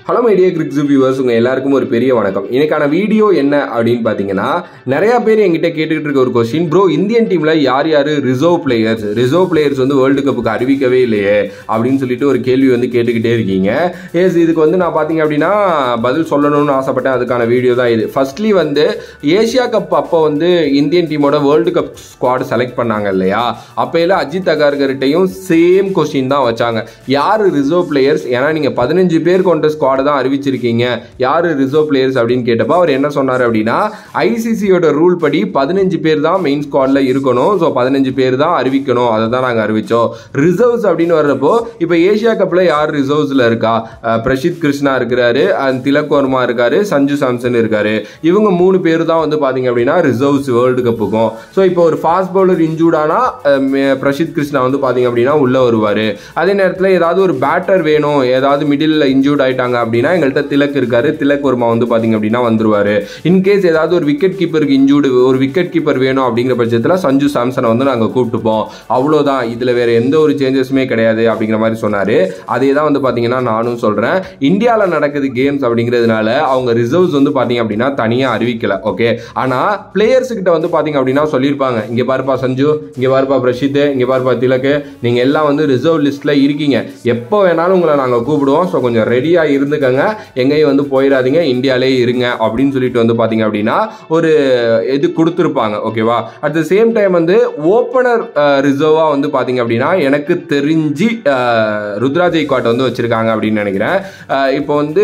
hello my dear கிரிக்ஸ் viewers உங்கள் எல்லாருக்கும் ஒரு பெரிய வணக்கம் இன்னைக்கான வீடியோ என்ன அப்படின்னு பார்த்தீங்கன்னா நிறைய பேர் என்கிட்ட கேட்டுக்கிட்டு இருக்க ஒரு கொஸ்டின் ப்ரோ இந்தியன் டீமில் யார் யார் ரிசர்வ் பிளேயர்ஸ் ரிசர்வ் பிளேயர்ஸ் வந்து வேர்ல்டு கப்புக்கு அறிவிக்கவே இல்லையே அப்படின்னு சொல்லிட்டு ஒரு கேள்வி வந்து கேட்டுக்கிட்டே இருக்கீங்க எஸ் இதுக்கு வந்து நான் பார்த்தீங்க அப்படின்னா பதில் சொல்லணும்னு ஆசைப்பட்டேன் அதுக்கான வீடியோ தான் இது ஃபர்ஸ்ட்லி வந்து ஏஷியா கப் அப்போ வந்து இந்தியன் டீமோட வேர்ல்டு கப் ஸ்குவாட் செலக்ட் பண்ணாங்க இல்லையா அப்பையில அஜித் அகார்கர்கிட்டையும் சேம் கொஸ்டின் தான் வச்சாங்க யார் ரிசர்வ் பிளேயர்ஸ் ஏன்னா நீங்கள் பதினஞ்சு பேர் கொண்ட ஸ்குவாட் தான் அறிவிச்சிருக்கீங்க யார் ரிசர்வ் பிளேயர்ஸ் அப்படின்னு கேட்டப்போ அவர் என்ன சொன்னார் அப்படின்னா ஐசிசியோட ரூல் படி பதினஞ்சு பேர் தான் மெயின் ஸ்குவாடில் இருக்கணும் ஸோ பதினஞ்சு பேர் தான் அறிவிக்கணும் அதை தான் நாங்கள் அறிவித்தோம் ரிசர்வ்ஸ் அப்படின்னு வர்றப்போ இப்போ ஏஷியா கப்பில் யார் ரிசர்வ்ஸில் இருக்கா அஹ் பிரசித் கிருஷ்ணா இருக்கிறாரு and திலக் வர்மா இருக்காரு சஞ்சு சாம்சன் இருக்காரு இவங்க மூணு பேர் தான் வந்து பார்த்தீங்க அப்படின்னா ரிசர்வ்ஸ் வேர்ல்டு கப்புக்கும் ஸோ இப்போ ஒரு ஃபாஸ்ட் பவுலர் இன்ஜூர்டானா பிரசித் கிருஷ்ணா வந்து பார்த்தீங்க அப்படின்னா உள்ள வருவார் அதே நேரத்தில் ஏதாவது ஒரு பேட்டர் வேணும் ஏதாவது மிடில் இன்ஜூர்ட் ஆயிட்டாங்க அப்படின்னா எங்கள்கிட்ட திலக் இருக்காரு திலக் வர்மா வந்து பார்த்தீங்க அப்படின்னா வந்துருவாரு இன்கேஸ் ஏதாவது ஒரு விக்கெட் கீப்பருக்கு இன்ஜூர்டு ஒரு விக்கெட் கீப்பர் வேணும் அப்படிங்கிற பட்சத்தில் சஞ்சு சாம்சனை வந்து நாங்கள் கூப்பிட்டுப்போம் அவ்வளோதான் இதில் வேற எந்த ஒரு சேஞ்சஸுமே கிடையாது அப்படிங்கிற மாதிரி சொன்னார் அதே தான் வந்து பார்த்தீங்கன்னா நானும் சொல்கிறேன் இந்தியாவில் நடக்குது கேம்ஸ் அப்படிங்கிறதுனால அவங்க ரிசர்வ்ஸ் வந்து பார்த்தீங்க அப்படின்னா தனியாக அறிவிக்கல ஓகே ஆனால் பிளேயர்ஸ் கிட்ட வந்து பார்த்தீங்க அப்படின்னா சொல்லியிருப்பாங்க இங்கே பாருப்பா சஞ்சு இங்கே பாருப்பா பிரஷித் இங்கே பாருப்பா திலக்கு நீங்கள் எல்லாம் வந்து ரிசர்வ் லிஸ்ட்டில் இருக்கீங்க எப்போ வேணாலும் உங்களை நாங்கள் கூப்பிடுவோம் ஸோ கொஞ்சம் ரெடியாக இருந்துக்கங்க எங்கேயும் வந்து போயிடாதீங்க இந்தியாலே இருங்க அப்படின்னு சொல்லிட்டு வந்து பார்த்தீங்க அப்படின்னா ஒரு இது கொடுத்துருப்பாங்க ஓகேவா அட் த சேம் டைம் வந்து ஓப்பனர் ரிசர்வாக வந்து பார்த்தீங்க அப்படின்னா எனக்கு தெரிஞ்சு அஹ், ருத்ராஜ் ஐகாட் வந்து வச்சிருக்காங்க அப்படின்னு நினைக்கிறேன் அஹ், இப்போ வந்து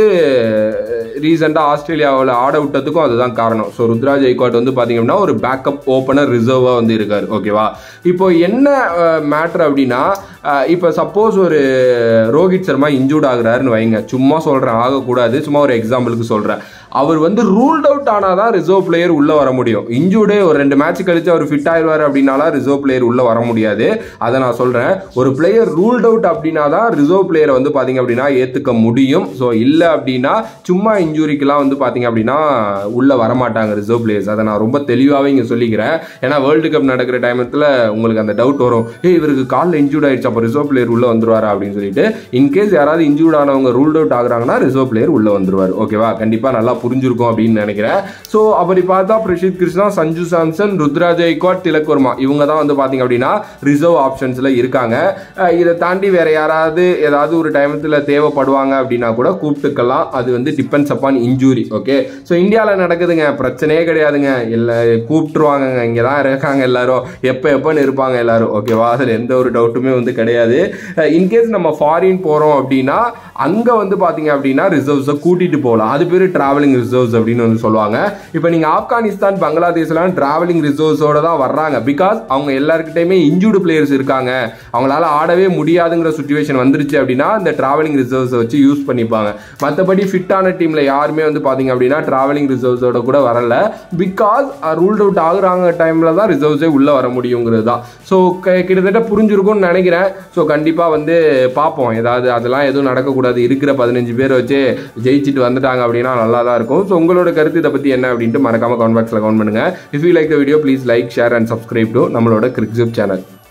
ரீசெண்டாக ஆஸ்திரேலியாவில் ஆட விட்டதுக்கும் அதுதான் காரணம் ஸோ ருத்ராஜ் ஐகாட் வந்து பார்த்தீங்க அப்படின்னா ஒரு பேக்கப் ஓப்பனர் ரிசர்வாக வந்து இருக்காரு ஓகேவா இப்போ என்ன மேட்ரு அப்படின்னா அஹ், இப்போ சப்போஸ் ஒரு ரோஹித் சர்மா இன்ஜூர்ட் ஆகுறாருன்னு வைங்க சும்மா சொல்கிறேன் ஆகக்கூடாது சும்மா ஒரு எக்ஸாம்பிளுக்கு சொல்கிறேன் அவர் வந்து ரூல்ட் அவுட் ஆனால் தான் ரிசர்வ் பிளேயர் உள்ளே வர முடியும் இன்ஜூர்டு ஒரு ரெண்டு மேட்ச் கழிச்சு அவர் ஃபிட் ஆயிடுவார் அப்படின்னாலாம் ரிசர்வ் பிளேயர் உள்ளே வர முடியாது அதை நான் சொல்கிறேன் ஒரு பிளேயர் ரூல்ட் அவுட் அப்படின்னா தான் ரிசர்வ் பிளேயரை வந்து பார்த்தீங்க அப்படின்னா ஏற்றுக்க முடியும் ஸோ இல்லை அப்படின்னா சும்மா இன்ஜூரிக்கெலாம் வந்து பார்த்தீங்க அப்படின்னா உள்ளே வரமாட்டாங்க ரிசர்வ் பிளேயர்ஸ் அதை நான் ரொம்ப தெளிவாகவே இங்கே சொல்லிக்கிறேன் ஏன்னா வேர்ல்டு கப் நடக்கிற டைமத்தில் உங்களுக்கு அந்த டவுட் வரும் ஏய் இவருக்கு காலில் இன்ஜூர்ட் ஆயிடுச்சு அப்போ ரிசர்வ் பிளேயர் உள்ளே வந்துருவாரா அப்படின்னு சொல்லிட்டு இன்கேஸ் யாராவது இன்ஜூர்ட் ஆனவங்க ரூல்ட் அவுட் ஆகுறாங்கன்னா ரிசர்வ் பிளேயர் உள்ளே வந்துருவார் ஓகேவா கண்டிப்பாக நல்லா புரிஞ்சிருக்கும் அப்படின்னு நினைக்கிறேன் ஸோ அப்படி பார்த்தா பிரசித் கிருஷ்ணா சஞ்சு சாம்சன் ருத்ராஜ் ஐக்வாட் திலக் வர்மா இவங்க தான் வந்து பார்த்தீங்க அப்படின்னா ரிசர்வ் ஆப்ஷன்ஸில் இருக்காங்க அஹ் இதை தாண்டி வேற யாராவது ஏதாவது ஒரு டைமத்தில் தேவைப்படுவாங்க அப்படின்னா கூட கூப்பிட்டுக்கலாம் அது வந்து depends upon injury okay so இந்தியாவில் நடக்குதுங்க பிரச்சனையே கிடையாதுங்க இல்லை கூப்பிட்டுருவாங்கங்க இங்கே தான் இருக்காங்க எல்லாரும் எப்போ எப்போன்னு இருப்பாங்க எல்லாரும் ஓகேவா அதில் எந்த ஒரு டவுட்டுமே வந்து கிடையாது இன்கேஸ் நம்ம ஃபாரின் போகிறோம் அப்படின்னா அங்கே வந்து பார்த்தீங்க அப்படின்னா ரிசர்வ்ஸை கூட்டிகிட்டு போகலாம் அது பேர் ட்ராவலிங் ரிசர்வ்ஸ் அப்படின்னு வந்து சொல்லுவாங்க இப்போ நீங்கள் ஆப்கானிஸ்தான் பங்களாதேஷ்லாம் ட்ராவலிங் ரிசர்வ்ஸோட தான் வர்றாங்க பிகாஸ் அவங்க எல்லாருக்கிட்டையுமே இன்ஜூர்டு பிளேயர்ஸ் இருக்காங்க அவங்களால ஆடவே முடியாதுங்கிற சுச்சுவேஷன் வந்துருச்சு அப்படின்னா இந்த ட்ராவலிங் ரிசர்வ்ஸை வச்சு யூஸ் பண்ணிப்பாங்க மற்றபடி ஃபிட்டான டீமில் யாருமே வந்து பார்த்தீங்க அப்படின்னா ட்ராவலிங் ரிசர்வ்ஸோட கூட வரல பிகாஸ் ரூல்ட் அவுட் ஆகுறாங்க டைமில் தான் ரிசர்வ்ஸே உள்ளே வர முடியுங்கிறது தான் ஸோ கிட்டத்தட்ட புரிஞ்சிருக்கும்னு நினைக்கிறேன் ஸோ கண்டிப்பாக வந்து பார்ப்போம் ஏதாவது அதெல்லாம் எதுவும் நடக்கக்கூடாது இருக்கிற பதினஞ்சு பேரை வச்சு ஜெயிச்சுட்டு வந்துட்டாங்க அப்படின்னா நல்லா தான் இருக்கும் ஸோ உங்களோட கருத்து இதை பற்றி என்ன அப்படின்ட்டு மறக்காம கமெண்ட் பாக்ஸில் கமெண்ட் பண்ணுங்கள் if you like the video please like share and subscribe to நம்மளோட கிரிக்ஸிப் சேனல்